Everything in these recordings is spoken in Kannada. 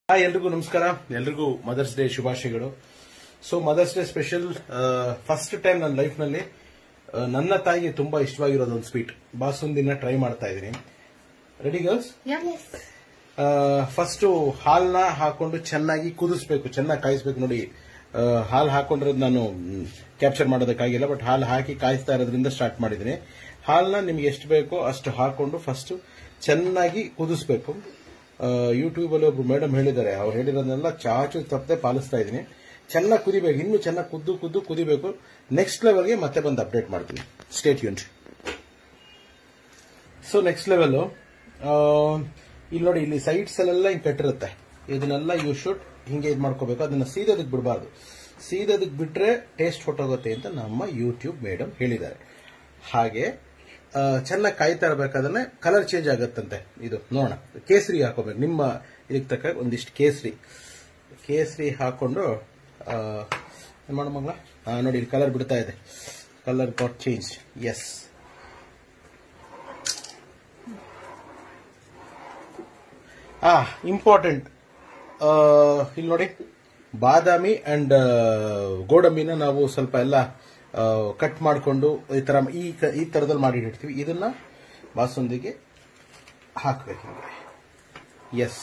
ಹಾಯ್ ಎಲ್ರಿಗೂ ನಮಸ್ಕಾರ ಎಲ್ರಿಗೂ ಮದರ್ಸ್ ಡೇ ಶುಭಾಶಯಗಳು so Mother's Day special first time ನನ್ನ ಲೈಫ್ನಲ್ಲಿ ನನ್ನ ತಾಯಿಗೆ ತುಂಬಾ ಇಷ್ಟವಾಗಿರೋದು ಒಂದು ಸ್ವೀಟ್ ಬಾಸುಂದಿನ ಟ್ರೈ ಮಾಡ್ತಾ ಇದ್ದೀನಿ ರೆಡಿ ಗರ್ಲ್ಸ್ Yes. ಫಸ್ಟ್ ಹಾಲ್ನ ಹಾಕೊಂಡು ಚೆನ್ನಾಗಿ ಕುದಿಸ್ಬೇಕು ಚೆನ್ನಾಗಿ ಕಾಯಿಸ್ಬೇಕು ನೋಡಿ ಆ, ಹಾಲು ಹಾಕೊಂಡಿರೋದು ನಾನು ಕ್ಯಾಪ್ಚರ್ ಮಾಡೋದಕ್ಕಾಗಿಲ್ಲ ಬಟ್ ಹಾಲು ಹಾಕಿ ಕಾಯಿಸ್ತಾ ಇರೋದ್ರಿಂದ ಸ್ಟಾರ್ಟ್ ಮಾಡಿದ್ದೀನಿ ಹಾಲ್ನ ನಿಮ್ಗೆ ಎಷ್ಟು ಬೇಕೋ ಅಷ್ಟು ಹಾಕೊಂಡು ಫಸ್ಟ್ ಚೆನ್ನಾಗಿ ಕುದಿಸ್ಬೇಕು ಯೂಟ್ಯೂಬ್ ಅಲ್ಲಿ ಒಬ್ರು ಮೇಡಮ್ ಹೇಳಿದ್ದಾರೆ ಅವ್ರು ಹೇಳಿರೋದನ್ನೆಲ್ಲ ಚಾಚು ತಪ್ಪದೆ ಪಾಲಿಸ್ತಾ ಇದ್ದೀನಿ ಚೆನ್ನಾಗಿ ಕುದಿಬೇಕು ಇನ್ನೂ ಚೆನ್ನಾಗಿ ಕುದ್ದು ಕುದ್ದು ಕುದಿಬೇಕು ನೆಕ್ಸ್ಟ್ ಲೆವೆಲ್ಗೆ ಮತ್ತೆ ಬಂದು ಅಪ್ಡೇಟ್ ಮಾಡ್ತೀನಿ stay tuned so next level ಇಲ್ಲಿ ನೋಡಿ ಇಲ್ಲಿ ಸೈಡ್ಸ್ ಅಲ್ಲೆಲ್ಲ ಹಿಂಗೆ ಕಟ್ಟಿರುತ್ತೆ ಇದನ್ನೆಲ್ಲ ಯು ಶುಡ್ ಹಿಂಗೆ ಇದು ಮಾಡ್ಕೋಬೇಕು ಅದನ್ನ ಸೀದೋದಕ್ಕೆ ಬಿಡಬಾರ್ದು ಸೀದೋದಕ್ಕೆ ಬಿಟ್ರೆ ಟೇಸ್ಟ್ ಹೊಟ್ಟೋಗುತ್ತೆ ಅಂತ ನಮ್ಮ ಯೂಟ್ಯೂಬ್ ಮೇಡಮ್ ಹೇಳಿದ್ದಾರೆ ಹಾಗೆ ಆ, ಚೆನ್ನಾಗಿ ಕಾಯ್ತಾ ಇರಬೇಕಾದ್ರೆ ಕಲರ್ ಚೇಂಜ್ ಆಗುತ್ತಂತೆ ಇದು ನೋಡೋಣ ಕೇಸರಿ ಹಾಕೋಬೇಕು ನಿಮ್ಮ ಇದಕ್ಕೆ ತಕ್ಕ ಒಂದಿಷ್ಟು ಕೇಸರಿ ಕೇಸರಿ ಹಾಕೊಂಡು ಆ, ಏನ್ ಮಾಡೋ ಮಗಳ ಆ, ನೋಡಿ ಇಲ್ಲಿ ಕಲರ್ ಬಿಡ್ತಾ ಇದೆ ಕಲರ್ ಗಾಟ್ ಚೇಂಜ್ ಎಸ್ ಆ ಇಂಪಾರ್ಟೆಂಟ್ ಇಲ್ಲಿ ನೋಡಿ ಬಾದಾಮಿ ಅಂಡ್ ಗೋಡಂಬಿನ ನಾವು ಸ್ವಲ್ಪ ಎಲ್ಲ ಕಟ್ ಮಾಡಿಕೊಂಡು ಈ ತರ ಈ ಕ- ಈ ತರದಲ್ಲಿ ಮಾಡಿ ಇಡ್ತೀವಿ ಇದನ್ನ ಬಾಸುಂದಿಗೆ ಹಾಕ್ಬೇಕು ಎಸ್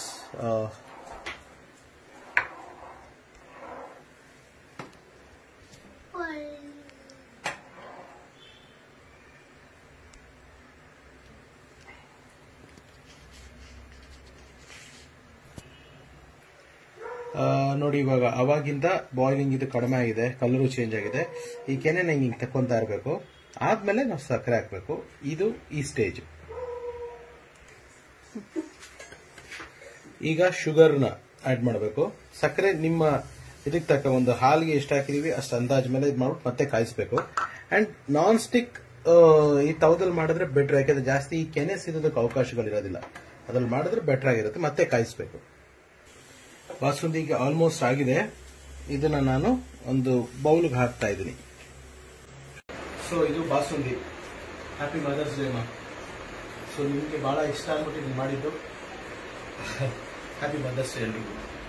ನೋಡಿ ಇವಾಗ ಅವಾಗಿಂದ ಬಾಯ್ಲಿಂಗ್ ಇದು ಕಡಿಮೆ ಆಗಿದೆ ಕಲರು ಚೇಂಜ್ ಆಗಿದೆ ಈ ಕೆನೆ ನಂಗೆ ಹಿಂಗೆ ತಕೊಂತಾ ಇರಬೇಕು ಆದ್ಮೇಲೆ ನಾವು ಸಕ್ಕರೆ ಹಾಕಬೇಕು ಇದು ಈ ಸ್ಟೇಜ್ ಈಗ ಶುಗರ್ನ ಆಡ್ ಮಾಡಬೇಕು ಸಕ್ಕರೆ ನಿಮ್ಮ ಇದಕ್ಕೆ ತಕ್ಕ ಒಂದು ಹಾಲಿಗೆ ಎಷ್ಟು ಹಾಕಿದೀವಿ ಅಷ್ಟು ಅಂದಾಜ್ ಮೇಲೆ ಇದು ಮಾಡ್ಬಿಟ್ಟು ಮತ್ತೆ ಕಾಯಿಸ್ಬೇಕು ಅಂಡ್ ನಾನ್ ಸ್ಟಿಕ್ ಈ ತವದಲ್ಲಿ ಮಾಡಿದ್ರೆ ಬೆಟರ್ ಯಾಕಂದ್ರೆ ಜಾಸ್ತಿ ಈ ಕೆನೆ ಸಿಗೋದಕ್ಕೆ ಅವಕಾಶಗಳಿರೋದಿಲ್ಲ ಅದ್ರಲ್ಲಿ ಮಾಡಿದ್ರೆ ಬೆಟರ್ ಆಗಿರುತ್ತೆ ಮತ್ತೆ ಕಾಯಿಸ್ಬೇಕು ಬಾಸುಂದಿ ಈಗ ಆಲ್ಮೋಸ್ಟ್ ಆಗಿದೆ ಇದನ್ನ ನಾನು ಒಂದು ಬೌಲ್ಗೆ ಹಾಕ್ತಾ ಇದ್ದೀನಿ ಸೊ ಇದು ಬಾಸುಂದಿ ಹ್ಯಾಪಿ ಮದರ್ಸ್ ಡೇ ಮಾ ಸೊ ನಿಮಗೆ ಬಹಳ ಇಷ್ಟ ಆಗ್ಬಿಟ್ಟು ನೀವು ಮಾಡಿದ್ದು ಹ್ಯಾಪಿ ಮದರ್ಸ್ ಡೇ ಎಲ್ರಿಗೂ